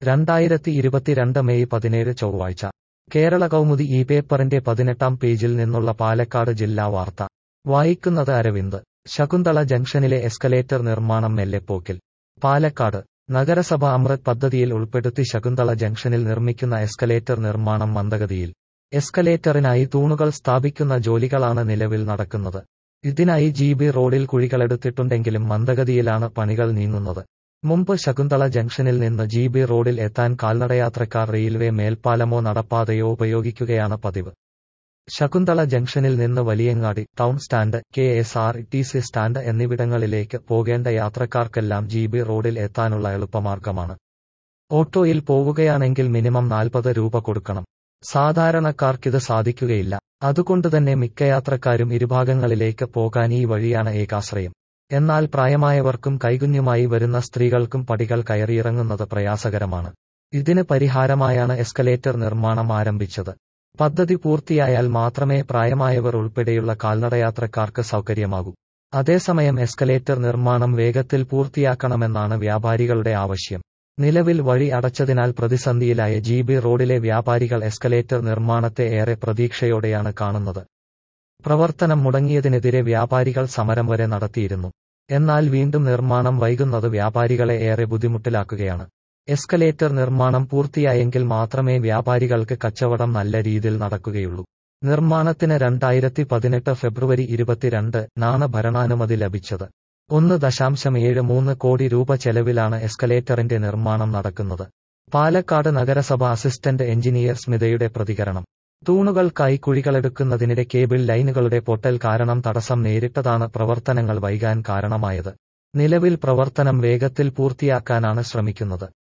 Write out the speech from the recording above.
രണ്ടായിരത്തി ഇരുപത്തിരണ്ട് മെയ് പതിനേഴ് ചൊവ്വാഴ്ച കേരള കൗമുദി ഈ പേപ്പറിന്റെ പതിനെട്ടാം പേജിൽ നിന്നുള്ള പാലക്കാട് ജില്ലാ വാർത്ത വായിക്കുന്നത് അരവിന്ദ് ശകുന്തള ജംഗ്ഷനിലെ എസ്കലേറ്റർ നിർമ്മാണം മെല്ലെപ്പോക്കിൽ പാലക്കാട് നഗരസഭ അമൃത് പദ്ധതിയിൽ ഉൾപ്പെടുത്തി ശകുന്തള ജംഗ്ഷനിൽ നിർമ്മിക്കുന്ന എസ്കലേറ്റർ നിർമ്മാണം മന്ദഗതിയിൽ എസ്കലേറ്ററിനായി തൂണുകൾ സ്ഥാപിക്കുന്ന ജോലികളാണ് നിലവിൽ നടക്കുന്നത് ഇതിനായി ജി ബി റോഡിൽ കുഴികളെടുത്തിട്ടുണ്ടെങ്കിലും മന്ദഗതിയിലാണ് പണികൾ നീങ്ങുന്നത് മുമ്പ് ശകുന്തള ജംഗ്ഷനിൽ നിന്ന് ജി ബി റോഡിൽ എത്താൻ കാൽനടയാത്രക്കാർ റെയിൽവേ മേൽപ്പാലമോ നടപ്പാതയോ ഉപയോഗിക്കുകയാണ് പതിവ് ശകുന്തള ജംഗ്ഷനിൽ നിന്ന് Valiyangadi town stand K S R T C stand എന്നിവിടങ്ങളിലേക്ക് പോകേണ്ട യാത്രക്കാർക്കെല്ലാം ജി ബി റോഡിൽ എത്താനുള്ള എളുപ്പമാർഗമാണ് ഓട്ടോയിൽ പോവുകയാണെങ്കിൽ മിനിമം നാൽപ്പത് രൂപ കൊടുക്കണം സാധാരണക്കാർക്കിത് സാധിക്കുകയില്ല അതുകൊണ്ടുതന്നെ മിക്ക യാത്രക്കാരും ഇരുഭാഗങ്ങളിലേക്ക് പോകാൻ ഈ വഴിയാണ് ഏകാശ്രയം എന്നാൽ പ്രായമായവർക്കും കൈകുഞ്ഞുമായി വരുന്ന സ്ത്രീകൾക്കും പടികൾ കയറിയിറങ്ങുന്നത് പ്രയാസകരമാണ് ഇതിന് പരിഹാരമായാണ് എസ്കലേറ്റർ നിർമ്മാണം ആരംഭിച്ചത് പദ്ധതി പൂർത്തിയായാൽ മാത്രമേ പ്രായമായവർ ഉൾപ്പെടെയുള്ള കാൽനടയാത്രക്കാർക്ക് സൗകര്യമാകൂ അതേസമയം എസ്കലേറ്റർ നിർമ്മാണം വേഗത്തിൽ പൂർത്തിയാക്കണമെന്നാണ് വ്യാപാരികളുടെ ആവശ്യം നിലവിൽ വഴി അടച്ചതിനാൽ പ്രതിസന്ധിയിലായ ജി ബി റോഡിലെ വ്യാപാരികൾ എസ്കലേറ്റർ നിർമ്മാണത്തെ ഏറെ പ്രതീക്ഷയോടെയാണ് കാണുന്നത് പ്രവർത്തനം മുടങ്ങിയതിനെതിരെ വ്യാപാരികൾ സമരം വരെ നടത്തിയിരുന്നു എന്നാൽ വീണ്ടും നിർമ്മാണം വൈകുന്നത് വ്യാപാരികളെ ഏറെ ബുദ്ധിമുട്ടിലാക്കുകയാണ് എസ്കലേറ്റർ നിർമ്മാണം പൂർത്തിയായെങ്കിൽ മാത്രമേ വ്യാപാരികൾക്ക് കച്ചവടം നല്ല രീതിയിൽ നടക്കുകയുള്ളൂ നിർമ്മാണത്തിന് രണ്ടായിരത്തി പതിനെട്ട് ഫെബ്രുവരി ഇരുപത്തിരണ്ട് നാണ് ഭരണാനുമതി ലഭിച്ചത് ഒന്ന് ദശാംശം ഏഴ് മൂന്ന് കോടി രൂപ ചെലവിലാണ് എസ്കലേറ്ററിന്റെ നിർമ്മാണം നടക്കുന്നത് പാലക്കാട് നഗരസഭ അസിസ്റ്റന്റ് എഞ്ചിനീയർ സ്മിതയുടെ പ്രതികരണം തൂണുകൾക്കായി കുഴികളെടുക്കുന്നതിനിടെ കേബിൾ ലൈനുകളുടെ പൊട്ടൽ കാരണം തടസ്സം നേരിട്ടതാണ് പ്രവർത്തനങ്ങൾ വൈകാൻ കാരണമായത് നിലവിൽ പ്രവർത്തനം വേഗത്തിൽ പൂർത്തിയാക്കാനാണ് ശ്രമിക്കുന്നത്